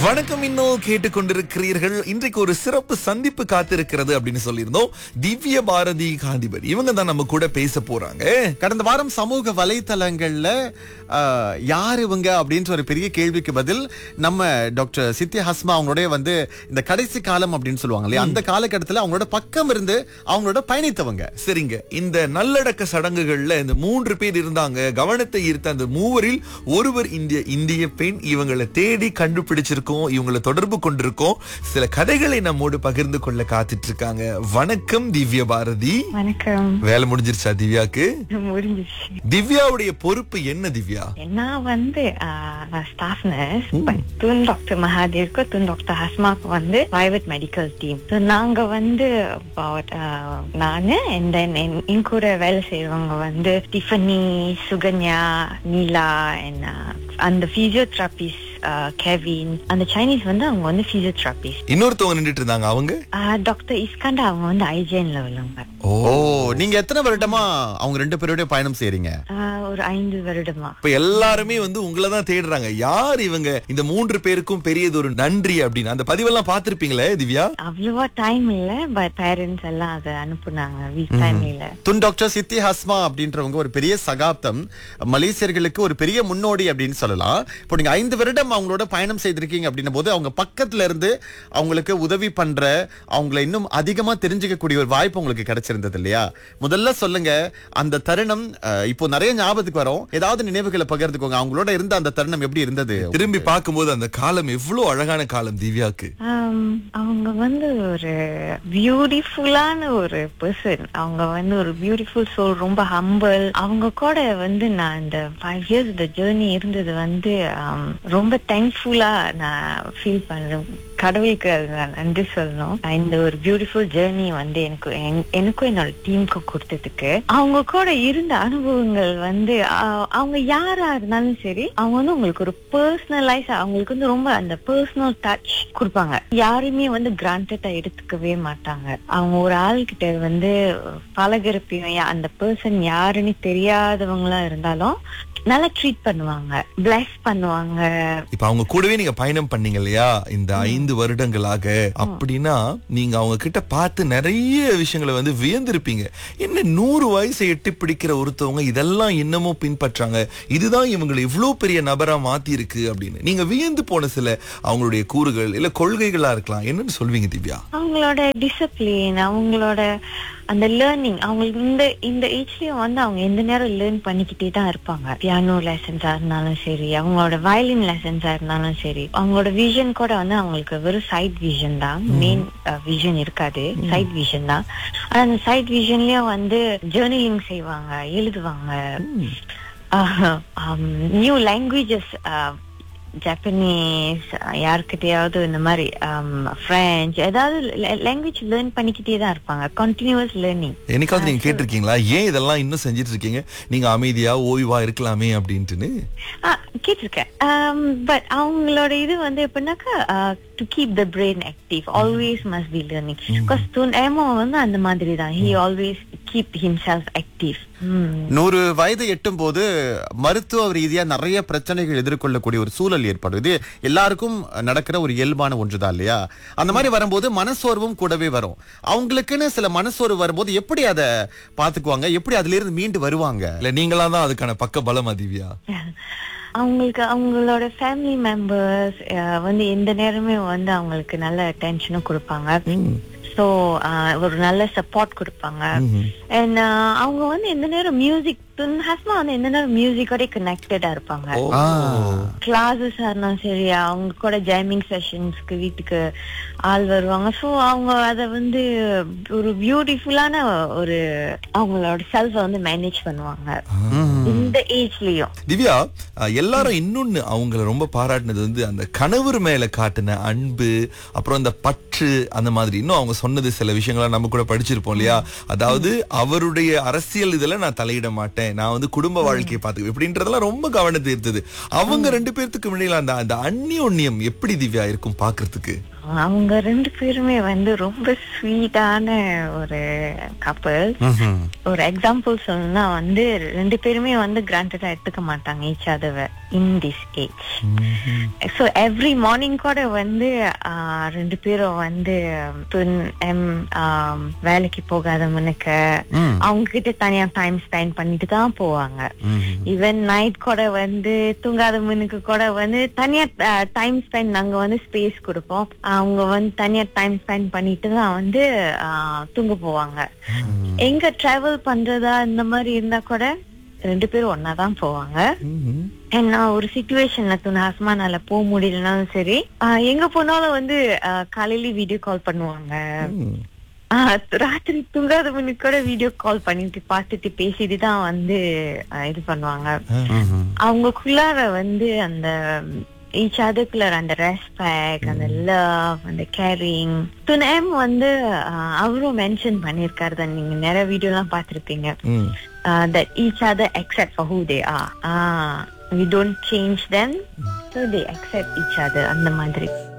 வணக்கம் இன்னும் கேட்டுக்கொண்டிருக்கிறீர்கள் இன்றைக்கு ஒரு சிறப்பு சந்திப்பு காத்திருக்கிறது அப்படின்னு சொல்லியிருந்தோம் திவ்ய பாரதி காந்திபதி இவங்க தான் நம்ம கூட பேச போறாங்க கடந்த வாரம் சமூக வலைத்தளங்கள்ல ஆஹ், யார் இவங்க அப்படின்ற ஒரு பெரிய கேள்விக்கு பதில் நம்ம டாக்டர் சித்தி ஹஸ்மா அவங்களுடைய வந்து இந்த கடைசி காலம் அப்படின்னு சொல்லுவாங்க இல்லையா அந்த காலகட்டத்துல அவங்களோட பக்கம் இருந்து அவங்களோட பயணித்தவங்க சரிங்க இந்த நல்லடக்க சடங்குகள்ல இந்த மூன்று பேர் இருந்தாங்க கவனத்தை ஈர்த்த அந்த மூவரில் ஒருவர் இந்திய இந்திய பெண் இவங்களை தேடி கண்டுபிடிச்சிருக்கோம் இவங்களை தொடர்பு கொண்டிருக்கோம் சில கதைகளை நம்மோடு பகிர்ந்து கொள்ள காத்துட்டு இருக்காங்க வணக்கம் திவ்ய பாரதி வணக்கம் வேலை முடிஞ்சிருச்சா திவ்யாக்கு முடிஞ்சிச்சு திவ்யாவுடைய பொறுப்பு என்ன திவ்யா நான் வந்து ஸ்டாஃப் நர்ஸ் துன் டாக்டர் மகாதேவ்க்கு துன் டாக்டர் ஹஸ்மாக்கு வந்து பிரைவேட் மெடிக்கல் டீம் நாங்க வந்து about, ஆஹ், நானு and then என் என் கூட வேலை செய்யறவங்க வந்து டிஃபனி சுகன்யா நீலா and, ஆஹ், அந்த பிசியோதெரபிஸ் கெவின் அந்த சைனீஸ் வந்து அவங்க வந்து பிசியோதெரபிஸ் இன்னொருத்தவங்க நின்றுட்டு இருந்தாங்க அவங்க டாக்டர் இஸ்கண்டா அவங்க வந்து ஐஜேன்ல உள்ளவங்க ஓ ஓ நீங்க எத்தனை வருடமா அவங்க ரெண்டு பேருடைய பயணம் செய்றீங்க ஆஹ், ஒரு ஐந்து வருடமா இப்ப எல்லாருமே வந்து உங்களை தான் தேடுறாங்க யார் இவங்க இந்த மூன்று பேருக்கும் பெரியது ஒரு நன்றி அப்படின்னு அந்த பதிவெல்லாம் பார்த்திருப்பீங்களே திவ்யா அவ்வளவா டைம் இல்ல பட் பேரண்ட்ஸ் எல்லாம் அதை அனுப்புனாங்க வீக் டைம்ல துன் டாக்டர் சித்தி ஹஸ்மா அப்படின்றவங்க ஒரு பெரிய சகாப்தம் மலேசியர்களுக்கு ஒரு பெரிய முன்னோடி அப்படின்னு சொல்லலாம் இப்போ நீங்க ஐந்து வருடம் அவங்களோட பயணம் செய்திருக்கீங்க அப்படின்னும் போது அவங்க பக்கத்துல இருந்து அவங்களுக்கு உதவி பண்ற அவங்கள இன்னும் அதிகமா தெரிஞ்சுக்கக்கூடிய ஒரு வாய்ப்பு உங்களுக்கு கிடைச்சிருந்தது இல்லையா முதல்ல சொல்லுங்க அந்த தருணம் அஹ், இப்போ நிறைய ஞாபகத்துக்கு வரும் ஏதாவது நினைவுகளை பகிர்ந்துக்கோங்க அவங்களோட இருந்த அந்த தருணம் எப்படி இருந்தது திரும்பி பார்க்கும்போது அந்த காலம் எவ்வளவு அழகான காலம் திவ்யாக்கு ஆம், அவங்க வந்து ஒரு பியூட்டிஃபுல்லான ஒரு பர்சன் அவங்க வந்து ஒரு பியூட்டிஃபுல் சோல் ரொம்ப ஹம்பிள் அவங்க கூட வந்து நான் இந்த ஃபைவ் இயர்ஸ் இந்த ஜேர்னி இருந்தது வந்து ஆம், ரொம்ப தேங்க்ஃபுல்லா நான் ஃபீல் பண்றேன் கடவுளுக்கு அது நான் நன்றி சொல்லணும் இந்த ஒரு பியூட்டிஃபுல் ஜேர்னி வந்து எனக்கு என்- எனக்கும் என்னோட டீமுக்கு கொடுத்ததுக்கு அவங்க கூட இருந்த அனுபவங்கள் வந்து ஆ- அவங்க யாரா இருந்தாலும் சரி அவங்க வந்து உங்களுக்கு ஒரு பர்சனலைஸ் அவங்களுக்கு வந்து ரொம்ப அந்த பர்சனல் டச் கொடுப்பாங்க யாருமே வந்து கிராண்டடா எடுத்துக்கவே மாட்டாங்க அவங்க ஒரு ஆள்கிட்ட வந்து பழகிறப்பையும் யா- அந்த பர்சன் யாருன்னு தெரியாதவங்களா இருந்தாலும் நல்லா ட்ரீட் பண்ணுவாங்க பிளஸ் பண்ணுவாங்க இப்ப அவங்க கூடவே நீங்க பயணம் பண்ணீங்க இல்லையா இந்த ஐந்து வருடங்களாக அப்படின்னா நீங்க அவங்க கிட்ட பார்த்து நிறைய விஷயங்களை வந்து வியந்திருப்பீங்க என்ன நூறு வயசை எட்டி பிடிக்கிற ஒருத்தவங்க இதெல்லாம் இன்னமும் பின்பற்றாங்க இதுதான் இவங்களை இவ்வளவு பெரிய நபரா மாத்தி இருக்கு அப்படின்னு நீங்க வியந்து போன சில அவங்களுடைய கூறுகள் இல்ல கொள்கைகளா இருக்கலாம் என்னன்னு சொல்வீங்க திவ்யா அவங்களோட டிசிப்ளின் அவங்களோட அந்த லேர்னிங் அவங்களுக்கு இந்த இந்த ஏஜ்லயும் வந்து அவங்க எந்த நேரம் லேர்ன் பண்ணிக்கிட்டே தான் இருப்பாங்க பியானோ லெசன்ஸா இருந்தாலும் சரி அவங்களோட வயலின் லெசன்ஸா இருந்தாலும் சரி அவங்களோட விஷன் கூட வந்து அவங்களுக்கு வெறும் சைட் விஷன் தான் மெயின் விஷன் இருக்காது சைட் விஷன் தான் ஆனா அந்த சைட் விஷன்லயும் வந்து ஜேர்னலிங் செய்வாங்க எழுதுவாங்க நியூ லாங்குவேஜஸ் ஜப்பனீஸ் யாருக்கிட்டையாவது இந்த மாதிரி பிரெஞ்சு ஏதாவது லாங்குவேஜ் லேர்ன் பண்ணிக்கிட்டே தான் இருப்பாங்க கண்டினியூஸ் லேர்னிங் என்னைக்காவது நீங்க கேட்டிருக்கீங்களா ஏன் இதெல்லாம் இன்னும் செஞ்சிட்டு இருக்கீங்க நீங்க அமைதியா ஓய்வா இருக்கலாமே அப்படின்ட்டுன்னு கேட்டிருக்கேன் பட் அவங்களோட இது வந்து எப்படின்னாக்கா to keep the brain active always must be learning because ஏமோ வந்து அந்த மாதிரி தான் he always keep himself active நூறு வயது எட்டும் போது மருத்துவ ரீதியா நிறைய பிரச்சனைகள் எதிர்கொள்ளக்கூடிய ஒரு சூழல் ஏற்படும் இது எல்லாருக்கும் நடக்கிற ஒரு இயல்பான ஒன்றுதான் இல்லையா அந்த மாதிரி வரும்போது மனசோர்வும் கூடவே வரும் அவங்களுக்குன்னு சில மனசோர்வு வரும்போது எப்படி அதை பாத்துக்குவாங்க எப்படி அதுல இருந்து மீண்டு வருவாங்க இல்ல நீங்களா தான் அதுக்கான பக்க பலமா திவ்யா அவங்களுக்கு அவங்களோட ஃபேமிலி மெம்பர்ஸ் வந்து எந்த நேரமே வந்து அவங்களுக்கு நல்ல அட்டென்ஷனும் கொடுப்பாங்க ஸோ ஒரு நல்ல சப்போர்ட் கொடுப்பாங்க அண்ட் அவங்க வந்து எந்த நேரம் மியூசிக் ஹஸ்மா வந்து எந்த நேரம் மியூசிக்கோட கனெக்டடா இருப்பாங்க ஓ. கிளாஸஸ் இருந்தாலும் சரி அவங்க கூட ஜாமிங் செஷன்ஸ்க்கு வீட்டுக்கு ஆள் வருவாங்க ஸோ அவங்க அதை வந்து ஒரு பியூட்டிஃபுல்லான ஒரு அவங்களோட செல்ஃப வந்து மேனேஜ் பண்ணுவாங்க இந்த ஏஜ்லயும் திவ்யா அஹ், எல்லாரும் இன்னொன்னு அவங்கள ரொம்ப பாராட்டினது வந்து அந்த கணவர் மேல காட்டின அன்பு அப்புறம் அந்த பற்று அந்த மாதிரி இன்னும் அவங்க சொன்னது சில விஷயங்களை நம்ம கூட படிச்சிருப்போம் இல்லையா அதாவது அவருடைய அரசியல் இதுல நான் தலையிட மாட்டேன் நான் வந்து குடும்ப வாழ்க்கையை பார்த்துக்குவேன் இப்படின்றதெல்லாம் ரொம்ப கவனத்தை ஈர்த்தது அவங்க ரெண்டு பேர்த்துக்கு முன்னாடி அந்த அந்த அந்நியோன்யம் எப்படி திவ்யா இருக்கும் பாக்குறதுக்கு அவங்க ரெண்டு பேருமே வந்து ரொம்ப ஸ்வீட்டான ஒரு கப்பல் ஒரு எக்ஸாம்பிள் சொல்லணும்னா வந்து ரெண்டு பேருமே வந்து கிராண்டடா எடுத்துக்க மாட்டாங்க ஈச் அதவ in this age so every morning கூட வந்து ஆஹ், ரெண்டு பேரும் வந்து துன் எம் ஆம், வேலைக்கு போகாத முன்னுக்கு ம். அவங்க கிட்ட தனியா டைம் ஸ்பெண்ட் பண்ணிட்டு தான் போவாங்க ம்ஹும். ஈவன் நைட் கூட வந்து தூங்காத முன்னுக்கு கூட வந்து தனியா டைம் ஸ்பெண்ட் நாங்க வந்து ஸ்பேஸ் கொடுப்போம் அவங்க வந்து தனியா டைம் ஸ்பெண்ட் பண்ணிட்டு தான் வந்து ஆஹ், தூங்க போவாங்க எங்க டிராவல் பண்றதா இந்த மாதிரி இருந்தா கூட ரெண்டு பேரும் ஒன்னா தான் போவாங்க ம்ஹும். ஏன்னா ஒரு சுச்சுவேஷன்ல துணை ஹஸ்மானால போக முடியலனாலும் சரி ஆஹ், எங்க போனாலும் வந்து ஆஹ், காலையில வீடியோ கால் பண்ணுவாங்க ம். ஆஹ், ராத்திரி தூங்காத முன்னுக்கு கூட வீடியோ கால் பண்ணிட்டு பார்த்துட்டு பேசிட்டு தான் வந்து ஆஹ், இது பண்ணுவாங்க ம்ஹும். அவங்களுக்குள்ளார வந்து அந்த ஈச் அதர்க்குள்ளார அந்த ரெஸ்பெக்ட் அந்த லவ் அந்த கேரிங் துணேம் வந்து ஆஹ், அவரும் மென்ஷன் பண்ணிருக்காரு தான் நீங்க நிறைய வீடியோ எல்லாம் பார்த்திருப்பீங்க ம். uh, that each other accept for who they are. Ah, we don't change them, so they accept each other. அந்த மாதிரி